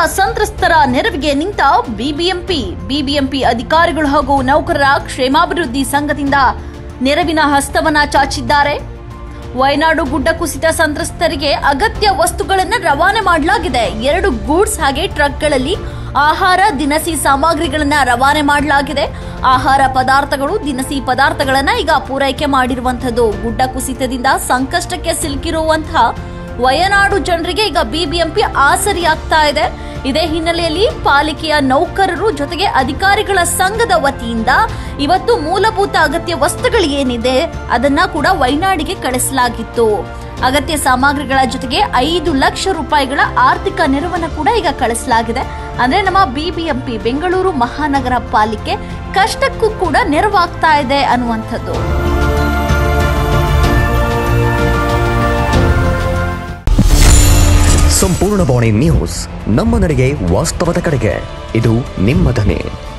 ಸಂತ್ರಸ್ತರ ನೆರವಿಗೆ ನಿಂತ ಬಿಬಿಎಂಪಿ ಬಿಬಿಎಂಪಿ ಅಧಿಕಾರಿಗಳು ಹಾಗೂ ನೌಕರರ ಕ್ಷೇಮಾಭಿವೃದ್ಧಿ ಸಂಘದಿಂದ ನೆರವಿನ ಹಸ್ತವನ್ನ ಚಾಚಿದ್ದಾರೆ ವಯನಾಡು ಗುಡ್ಡ ಕುಸಿತ ಸಂತ್ರಸ್ತರಿಗೆ ಅಗತ್ಯ ವಸ್ತುಗಳನ್ನು ರವಾನೆ ಮಾಡಲಾಗಿದೆ ಎರಡು ಗೂಡ್ಸ್ ಹಾಗೆ ಟ್ರಕ್ಗಳಲ್ಲಿ ಆಹಾರ ದಿನಸಿ ಸಾಮಗ್ರಿಗಳನ್ನ ರವಾನೆ ಮಾಡಲಾಗಿದೆ ಆಹಾರ ಪದಾರ್ಥಗಳು ದಿನಸಿ ಪದಾರ್ಥಗಳನ್ನ ಈಗ ಪೂರೈಕೆ ಮಾಡಿರುವಂತದ್ದು ಗುಡ್ಡ ಕುಸಿತದಿಂದ ಸಂಕಷ್ಟಕ್ಕೆ ಸಿಲುಕಿರುವಂತಹ ವಯನಾಡು ಜನರಿಗೆ ಈಗ ಬಿಬಿಎಂಪಿ ಆಸರಿಯಾಗ್ತಾ ಇದೆ ಇದೇ ಹಿನ್ನೆಲೆಯಲ್ಲಿ ಪಾಲಿಕೆಯ ನೌಕರರು ಜೊತೆಗೆ ಅಧಿಕಾರಿಗಳ ಸಂಘದ ವತಿಯಿಂದ ಇವತ್ತು ಮೂಲಭೂತ ಅಗತ್ಯ ವಸ್ತುಗಳು ಏನಿದೆ ಅದನ್ನ ಕೂಡ ವಯನಾಡಿಗೆ ಕಳಿಸಲಾಗಿತ್ತು ಅಗತ್ಯ ಸಾಮಗ್ರಿಗಳ ಜೊತೆಗೆ ಐದು ಲಕ್ಷ ರೂಪಾಯಿಗಳ ಆರ್ಥಿಕ ನೆರವನ್ನ ಕೂಡ ಈಗ ಕಳಿಸಲಾಗಿದೆ ಅಂದ್ರೆ ನಮ್ಮ ಬಿಬಿಎಂಪಿ ಬೆಂಗಳೂರು ಮಹಾನಗರ ಪಾಲಿಕೆ ಕಷ್ಟಕ್ಕೂ ಕೂಡ ನೆರವಾಗ್ತಾ ಇದೆ ಅನ್ನುವಂಥದ್ದು ಸಂಪೂರ್ಣ ಬಾಣಿ ನ್ಯೂಸ್ ನಮ್ಮ ನಡೆಗೆ ವಾಸ್ತವದ ಕಡೆಗೆ ಇದು ನಿಮ್ಮ ಧ್ವನಿ